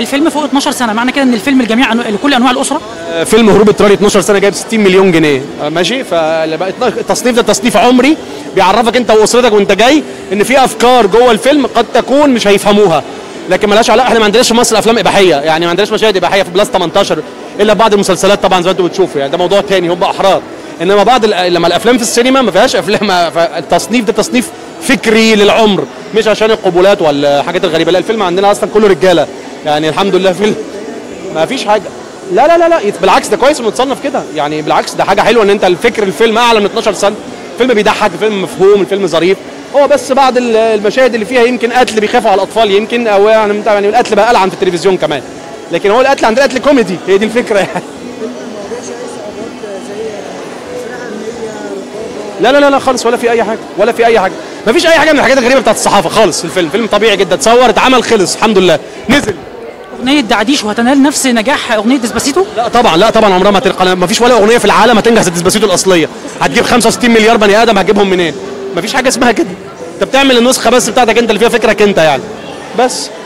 الفيلم فوق 12 سنه معنى كده ان الفيلم لجميع أنو... لكل انواع الاسره آه، فيلم هروب اضطراري 12 سنه جايب 60 مليون جنيه آه، ماشي فالتصنيف ده تصنيف عمري بيعرفك انت واسرتك وانت جاي ان في افكار جوه الفيلم قد تكون مش هيفهموها لكن ملهاش علاقه احنا ما عندناش في مصر افلام اباحيه يعني ما عندناش مشاهد اباحيه في بلس 18 الا بعض المسلسلات طبعا زي ما انتم بتشوفوا يعني ده موضوع تاني هم احرار انما بعض ال- لما الافلام في السينما ما فيهاش افلام التصنيف ده تصنيف فكري للعمر مش عشان القبولات ولا الحاجات الغريبه لا الفيلم عندنا اصلا كله رجاله يعني الحمد لله فيلم ما فيش حاجه لا لا لا لا بالعكس ده كويس انه يتصنف كده يعني بالعكس ده حاجه حلوه ان انت الفكر الفيلم اعلى من 12 سنه الفيلم بيضحك الفيلم مفهوم الفيلم ظريف هو بس بعض ال- المشاهد اللي فيها يمكن قتل بيخافوا على الاطفال يمكن او يعني انت يعني القتل بقى ألعن في التلفزيون كمان لكن هو القتل عندنا قتل كوميدي هي دي الفكره يعني لا لا لا لا خالص ولا في اي حاجه ولا في اي حاجه ما فيش اي حاجه من الحاجات الغريبه بتاعت الصحافه خالص في الفيلم فيلم طبيعي جدا اتصور اتعمل خلص الحمد لله نزل اغنيه دعديش وهتنال نفس نجاح اغنيه ديسباسيتو لا طبعا لا طبعا عمرها ما تلقى ما فيش ولا اغنيه في العالم هتنجح زي ديسباسيتو الاصليه هتجيب 65 مليار بني ادم هتجيبهم منين ما فيش حاجه اسمها كده انت بتعمل النسخه بس بتاعتك انت اللي فيها فكرك انت يعني بس